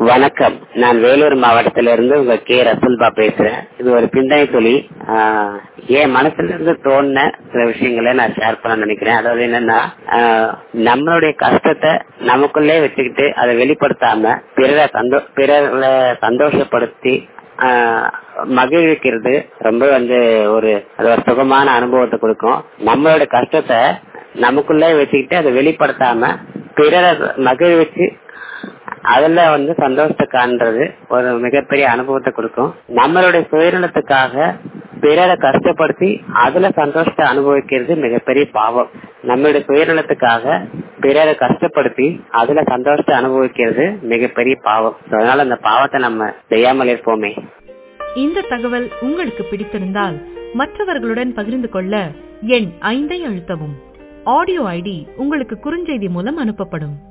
வணக்கம் நான் வேலூர் மாவட்டத்திலிருந்து உங்க கே ரசூல்பா பேசுறேன் இது ஒரு பிந்தைய துளி ஆஹ், என் மனசுல இருந்து தோணுன சில விஷயங்களை நான் ஷேர் பண்ண நினைக்கிறேன் அதாவது என்னன்னா ஆஹ், நம்மளுடைய கஷ்டத்தை நமக்குள்ளே வச்சுக்கிட்டு அதை வெளிப்படுத்தாம பிறரை சந்தோ பிறரை சந்தோஷப்படுத்தி ஆஹ், மகிழ்விக்கிறது ரொம்ப வந்து ஒரு அது ஒரு சுகமான அனுபவத்தை கொடுக்கும் நம்மளோட கஷ்டத்தை நமக்குள்ளே வச்சுக்கிட்டு அதை வெளிப்படுத்தாம பிறரை மகிழ்விச்சு அதுல வந்து சந்தோஷத்தை காண்றது ஒரு மிகப்பெரிய அனுபவத்தை கொடுக்கும் நம்மளுடைய சுயநலத்துக்காக பிறரை கஷ்டப்படுத்தி அதுல சந்தோஷத்தை அனுபவிக்கிறது மிகப்பெரிய பாவம் நம்மளுடைய சுயநலத்துக்காக பிறரை கஷ்டப்படுத்தி அதுல சந்தோஷத்தை அனுபவிக்கிறது மிகப்பெரிய பாவம் So, அதனால அந்த பாவத்தை நம்ம செய்யாமல் இருப்போமே இந்த தகவல் உங்களுக்கு பிடித்திருந்தால் மற்றவர்களுடன் பகிர்ந்து கொள்ள எண் ஐந்தை அழுத்தவும் ஆடியோ ஐடி உங்களுக்கு குறுஞ்செய்தி மூலம் அனுப்பப்படும்